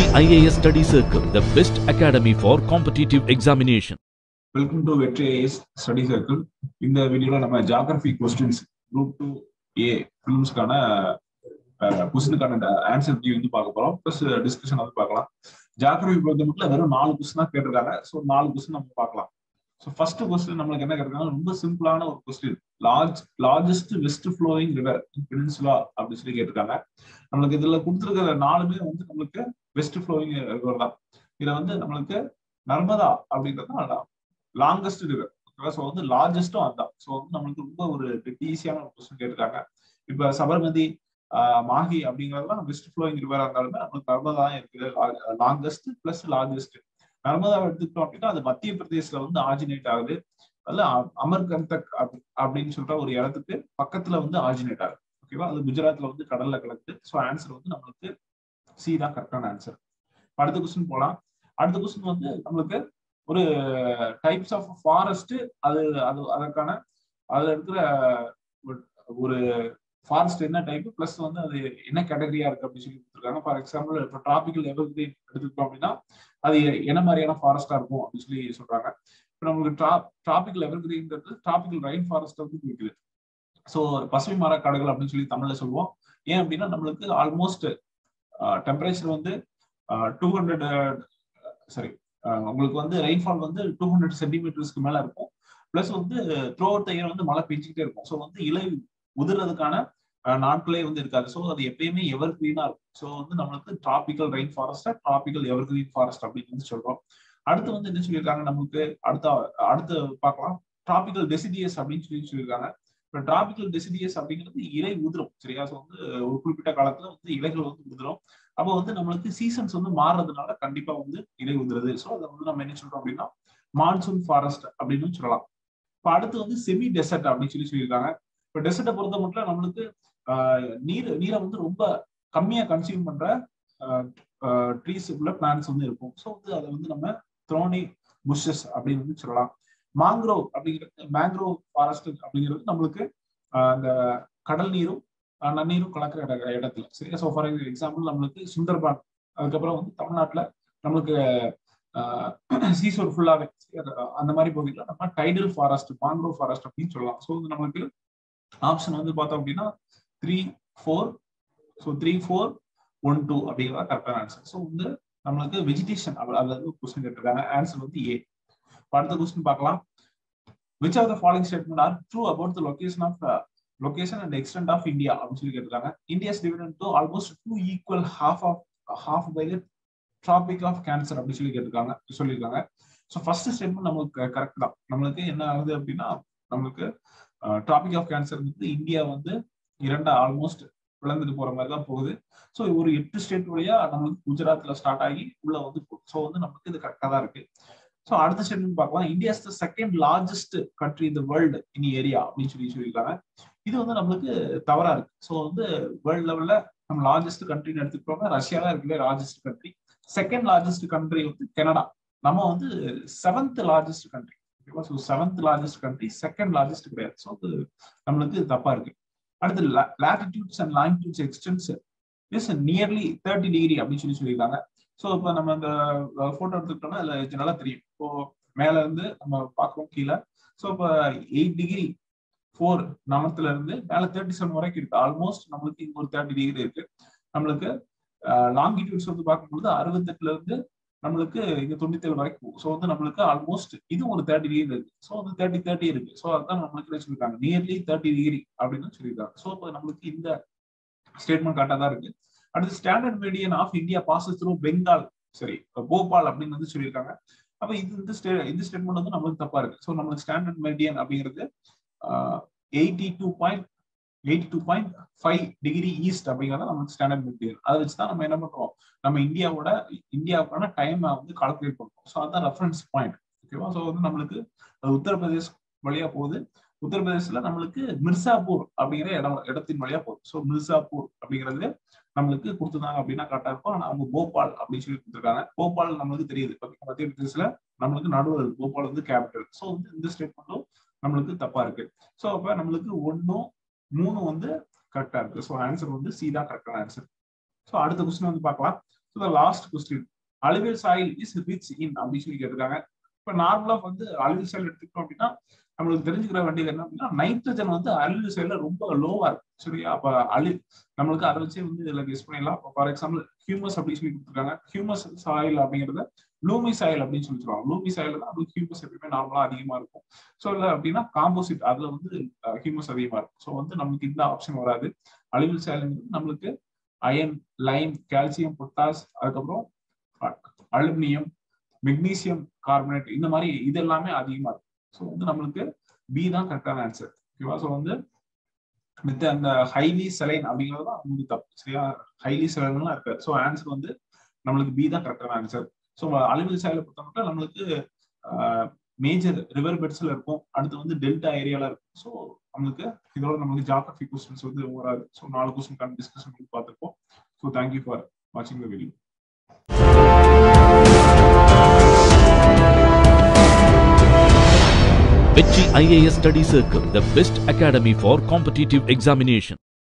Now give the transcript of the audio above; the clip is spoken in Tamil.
IAS Study Circle, the best academy for competitive examination. Welcome to Vetri IAS study circle இந்த வீடியோல நம்ம geography questions group two A ஃபிலிம்ஸ்க்கான கொஸ்டினுக்கான ஆன்சர் வியூ வந்து பார்க்க போறோம் ப்ளஸ் டிஸ்கஷன் வந்து பார்க்கலாம் ஜாகிரபி பொறுத்த மட்டும் வெறும் நாலு கொஸ்டின் தான் கேட்டிருக்காங்க ஸோ நாலு கொஸ்டின் நம்ம பார்க்கலாம் ஸோ ஃபர்ஸ்ட் கொஸ்டின் நம்மளுக்கு என்ன கேட்டிருக்காங்க ரொம்ப சிம்பிளான ஒரு question large largest west flowing river peninsula அப்படின்னு சொல்லி கேட்டிருக்காங்க நம்மளுக்கு இதுல கொடுத்துருக்கிற நாலுமே வந்து நம்மளுக்கு வெஸ்ட் ஃப்ளோயிங் ரிவர் தான் இதுல வந்து நம்மளுக்கு நர்மதா அப்படின்றது லாங்கஸ்ட் ரிவர் ஸோ வந்து லார்ஜஸ்டும் அதுதான் ஸோ வந்து நம்மளுக்கு ரொம்ப ஒரு ஈஸியான ஒரு கொஸ்டின் கேட்டிருக்காங்க இப்ப சபர்மதி மாஹி அப்படிங்கறதுலாம் வெஸ்ட் ஃப்ளோயிங் ரிவரா இருந்தாலுமே நம்மளுக்கு நர்மதா தான் இருக்குது லாங்கஸ்ட் பிளஸ் லார்ஜஸ்ட் நர்மதாவை எடுத்துக்கிட்டோம் அப்படின்னா அது மத்திய பிரதேசல வந்து ஆர்ஜினேட் ஆகுது அதுல அமர்கந்தக் அப்படின்னு சொல்ற ஒரு இடத்துக்கு பக்கத்துல வந்து ஆர்ஜினேட் ஆகுது ஓகேவா அது குஜராத்ல வந்து கடல்ல கலக்குது ஸோ ஆன்சர் வந்து நம்மளுக்கு சி தான் கரெக்டான ஆன்சர் அடுத்த கொஸ்டின் போலாம் அடுத்த கொஸ்டின் வந்து நம்மளுக்கு ஒரு டைப்ஸ் ஆஃப் ஃபாரஸ்ட் அது அது அதற்கான அதுல இருக்கிற ஒரு ஃபாரஸ்ட் என்ன டைப் பிளஸ் வந்து அது என்ன கேட்டகரியா இருக்கு அப்படின்னு சொல்லி கொடுத்துருக்காங்க ஃபார் எக்ஸாம்பிள் இப்போ டிராபிக்கல் எவர்கிரீன் எடுத்துக்கிட்டோம் அப்படின்னா அது என்ன மாதிரியான ஃபாரஸ்டா இருக்கும் அப்படின்னு சொல்லி சொல்றாங்க இப்போ நம்மளுக்கு ட்ரா டிராபிக்கல் எவர்கிரீன்றது டிராபிக்கல் ரைன் ஃபாரஸ்ட் வந்து இருக்குது ஸோ பசுமை மர காடுகள் அப்படின்னு சொல்லி தமிழ்ல சொல்லுவோம் ஏன் அப்படின்னா நம்மளுக்கு ஆல்மோஸ்ட் டெம்பரேச்சர் வந்து டூ ஹண்ட்ரட் சாரி உங்களுக்கு வந்து ரெயின்ஃபால் வந்து டூ ஹண்ட்ரட் சென்டிமீட்டர்ஸ்க்கு மேல இருக்கும் பிளஸ் வந்து த்ரோ அவுட் இயர் வந்து மழை பெஞ்சிக்கிட்டே இருக்கும் ஸோ வந்து இலை உதிர்றதுக்கான நாட்களே வந்து இருக்காது ஸோ அது எப்பயுமே எவர் கிரீனா இருக்கும் ஸோ வந்து நம்மளுக்கு tropical rain forest tropical evergreen forest அப்படின்னு வந்து சொல்றோம் அடுத்து வந்து என்ன சொல்லியிருக்காங்க நமக்கு அடுத்த அடுத்து பார்க்கலாம் டிராபிக்கல் டெசிடியஸ் அப்படின்னு சொல்லி சொல்லியிருக்காங்க இப்போ டிராபிக்கல் டெசிடியஸ் அப்படிங்கிறது இலை உதிரும் சரியா ஸோ வந்து ஒரு குறிப்பிட்ட காலத்துல வந்து இலைகள் வந்து உதிரும் அப்போ வந்து நம்மளுக்கு சீசன்ஸ் வந்து மாறுறதுனால கண்டிப்பா வந்து இலை உதிருது ஸோ அதை வந்து நம்ம என்ன சொல்றோம் அப்படின்னா மான்சூன் ஃபாரஸ்ட் அப்படின்னு சொல்லலாம் இப்போ அடுத்து வந்து செமி டெசர்ட் அப்படின்னு சொல்லி சொல்லியிருக்காங்க இப்போ டெசர்ட்டை பொறுத்த மட்டும் நம்மளுக்கு நீர் நீரை வந்து ரொம்ப கம்மியா கன்சியூம் பண்ற ட்ரீஸ் உள்ள பிளான்ஸ் வந்து இருக்கும் ஸோ வந்து அதை வந்து நம்ம த்ரோனி புஷஸ் அப்படின்னு வந்து சொல்லலாம் மாங்க்ரோவ் அப்படிங்கிறது மேங்க்ரோவ் ஃபாரஸ்ட் அப்படிங்கிறது நம்மளுக்கு அந்த கடல் நீரும் நன்னீரும் கலக்கிற இட இடத்துல சரியா ஸோ ஃபார் எக்ஸாம்பிள் நம்மளுக்கு சுந்தர்பான் அதுக்கப்புறம் வந்து தமிழ்நாட்டில் நம்மளுக்கு சீசோர் ஃபுல்லாவே அந்த மாதிரி பகுதியில் நம்ம டைடல் ஃபாரஸ்ட் மாங்க்ரோவ் ஃபாரஸ்ட் அப்படின்னு சொல்லலாம் ஸோ வந்து நம்மளுக்கு ஆப்ஷன் வந்து பார்த்தோம் அப்படின்னா three four so three four one two அப்படிங்கிறதா கரெக்டான ஆன்சர் ஸோ வந்து நம்மளுக்கு வெஜிடேஷன் அதாவது கொஸ்டின் கேட்டிருக்காங்க ஆன்சர் வந்து ஏ அடுத்த கொஸ்டின் பார்க்கலாம் which of the following statement are true about the location of location and extent of India அப்படின்னு சொல்லி கேட்டிருக்காங்க India's divided to almost two equal half of half by the tropic of cancer அப்படின்னு சொல்லி கேட்டிருக்காங்க சொல்லியிருக்காங்க ஸோ ஃபர்ஸ்ட் ஸ்டேட்மெண்ட் நமக்கு கரெக்ட் தான் நம்மளுக்கு என்ன ஆகுது அப்படின்னா நம்மளுக்கு டாபிக் ஆஃப் கேன்சர் வந்து இந்தியா வந்து இரண்டா ஆல்மோஸ்ட் விளந்துட்டு போற மாதிரி தான் போகுது ஸோ ஒரு எட்டு ஸ்டேட் வழியா நம்மளுக்கு குஜராத்ல ஸ்டார்ட் ஆகி உள்ள வந்து போகுது ஸோ வந்து நமக்கு இது கரெக்டா தான் இருக்கு ஸோ அடுத்த ஸ்டேட்மெண்ட் பார்க்கலாம் India the second largest country in the world in area அப்படின்னு சொல்லி சொல்லியிருக்காங்க இது வந்து நம்மளுக்கு தவறா இருக்கு ஸோ வந்து வேர்ல்டு லெவல்ல நம்ம லார்ஜஸ்ட் கண்ட்ரின்னு எடுத்துக்கிட்டோம்னா ரஷ்யா தான் இருக்குல்ல largest country second largest country வந்து கனடா நம்ம வந்து செவன்த் லார்ஜஸ்ட் கண்ட்ரி ஓகேவா so seventh largest country second largest கிடையாது ஸோ அது நம்மளுக்கு தப்பா இருக்கு அடுத்து latitudes and longitudes extends is nearly thirty degree அப்படின்னு சொல்லி சொல்லியிருக்காங்க ஸோ இப்போ நம்ம இந்த போட்டோ எடுத்துக்கிட்டோம்னா அதில் நல்லா தெரியும் இப்போ மேல இருந்து நம்ம பார்க்குறோம் கீழே ஸோ இப்போ எயிட் டிகிரி ஃபோர் நமத்துல இருந்து மேல தேர்ட்டி செவன் வரைக்கும் இருக்கு ஆல்மோஸ்ட் நம்மளுக்கு இங்க ஒரு தேர்ட்டி டிகிரி இருக்கு நம்மளுக்கு லாங்கிடியூட்ஸ் வந்து பார்க்கும்பொழுது அறுபத்தெட்டுல இருந்து நம்மளுக்கு இங்க தொண்ணூத்தி ஏழு வரைக்கும் ஸோ வந்து நம்மளுக்கு ஆல்மோஸ்ட் இது ஒரு தேர்ட்டி டிகிரி இருக்கு ஸோ வந்து தேர்ட்டி தேர்ட்டி இருக்கு ஸோ அதுதான் நம்மளுக்கு என்ன சொல்லியிருக்காங்க நியர்லி தேர்ட்டி டிகிரி அப்படின்னு சொல்லியிருக்காங்க ஸோ இப்போ நம்மளுக்கு இந்த ஸ்டேட்மெண்ட் கரெக்டாக தான் இருக்கு அடுத்து standard median of India passes through Bengal சரி போபால் அப்படின்னு வந்து சொல்லியிருக்காங்க அப்ப இது இந்த ஸ்டே இந்த ஸ்டேட்மெண்ட் வந்து நம்மளுக்கு தப்பா இருக்கு ஸோ நம்மளுக்கு ஸ்டாண்டர்ட் மீடியன் அப்படிங்கிறது eighty two point eighty two point five degree east அப்படிங்கிறத நமக்கு ஸ்டாண்டர்ட் மெட்டீரியல் அதை வச்சு தான் நம்ம என்ன பண்றோம் நம்ம இந்தியாவோட இந்தியாவுக்கான டைம் வந்து கால்குலேட் பண்றோம் ஸோ அதுதான் ரெஃபரன்ஸ் பாயிண்ட் ஓகேவா ஸோ வந்து நம்மளுக்கு உத்தரப்பிரதேஷ் வழியா போகுது உத்தரப்பிரதேசல நம்மளுக்கு மிர்சாப்பூர் அப்படிங்கிற இடம் இடத்தின் வழியா போகுது ஸோ மிர்சாப்பூர் அப்படிங்கிறது நம்மளுக்கு கொடுத்துருந்தாங்க அப்படின்னா கரெக்டா இருக்கும் ஆனா அவங்க போபால் அப்படின்னு சொல்லி கொடுத்துருக்காங்க போபால் நம்மளுக்கு தெரியுது மத்திய பிரதேசல நம்மளுக்கு நடுவில் போபால் வந்து கேபிட்டல் ஸோ வந்து இந்த ஸ்டேட்மெண்ட்டும் நம்மளுக்கு தப்பா இருக்கு ஸோ அப்ப நம்மளுக்கு ஒன்னும் மூணு வந்து கரெக்டா இருக்கு ஸோ ஆன்சர் வந்து சி தான் கரெக்டான ஆன்சர் ஸோ அடுத்த கொஸ்டின் வந்து பார்க்கலாம் so the last question alluvial soil is rich in அப்படின்னு சொல்லி கேட்டிருக்காங்க இப்போ நார்மலா வந்து அலுவியல் சாயில் எடுத்துக்கிட்டோம் அப்படின்னா நம்மளுக்கு தெரிஞ்சுக்கிற வேண்டியது என்ன அப்படின்னா நைட்ரஜன் வந்து அலுவியல் சாயில ரொம்ப லோவா இருக்கு சரியா அப்ப அழு நம்மளுக்கு அதை வச்சு வந்து இதுல கெஸ் பண்ணிடலாம் ஃபார் எக்ஸாம்பிள் ஹியூமஸ் அப்படின்னு சொல்லி கொடுத்துருக்காங்க ஹியூமஸ் சாயில் அப்படிங்கறத லூமி சாயில் அப்படின்னு சொல்லி சொல்லுவாங்க லூமி சாயில் தான் அது ஹியூமஸ் எப்பயுமே நார்மலா அதிகமா இருக்கும் ஸோ இல்லை அப்படின்னா காம்போசிட் அதுல வந்து ஹியூமஸ் அதிகமா இருக்கும் ஸோ வந்து நமக்கு இந்த ஆப்ஷன் வராது அழிவில் சாயில்ங்கிறது நம்மளுக்கு அயன் லைம் கால்சியம் பொட்டாஸ் அதுக்கப்புறம் அலுமினியம் மெக்னீசியம் கார்பனேட் இந்த மாதிரி இது எல்லாமே அதிகமா இருக்கும் ஸோ வந்து நம்மளுக்கு பி தான் கரெக்டான ஆன்சர் ஓகேவா ஸோ வந்து மித்த அந்த ஹைலி செலைன் அப்படிங்கிறது தான் வந்து தப்பு சரியா ஹைலி செலைன்லாம் இருக்காது ஸோ ஆன்சர் வந்து நம்மளுக்கு பி தான் கரெக்டான ஆன்சர் ஸோ அலுமினியம் சாயில பொறுத்த மட்டும் நம்மளுக்கு மேஜர் ரிவர் பெட்ஸ்ல இருக்கும் அடுத்து வந்து டெல்டா ஏரியால இருக்கும் ஸோ நம்மளுக்கு இதோட நம்மளுக்கு ஜாகிரபி கொஸ்டின்ஸ் வந்து வராது ஸோ நாலு கொஸ்டின் டிஸ்கஷன் பார்த்துருப்போம் ஸோ தேங்க்யூ ஃபார் வாட்சிங் the video Victory IAS Study Circle, the best academy for competitive examination.